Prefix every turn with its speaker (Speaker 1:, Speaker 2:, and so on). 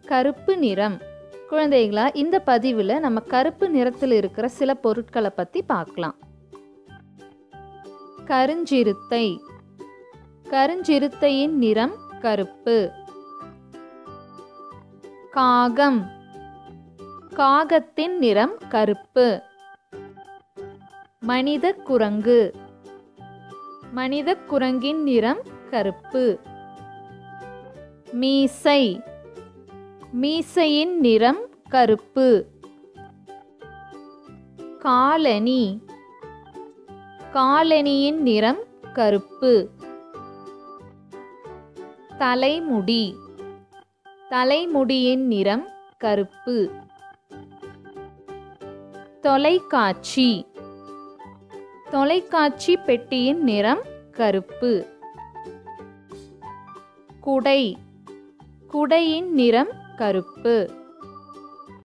Speaker 1: கருப்பு நிறம் குழந்தைகளா இந்த பதிவில் நம்ம கருப்பு நிறத்தில் இருக்கிற சில பொருட்களை பற்றி பார்க்கலாம் கருஞ்சிறுத்தை கருஞ்சிறுத்தையின் நிறம் கருப்பு காகம் காகத்தின் நிறம் கருப்பு மனித குரங்கு மனித குரங்கின் நிறம் கருப்பு மீசை மீசையின் நிறம் கருப்பு காலணி காலணியின் நிறம் கருப்பு தலைமுடி தலைமுடியின் நிறம் கருப்பு தொலைக்காட்சி தொலைக்காட்சி பெட்டியின் நிறம் கருப்பு குடை குடையின் நிறம் கருப்பு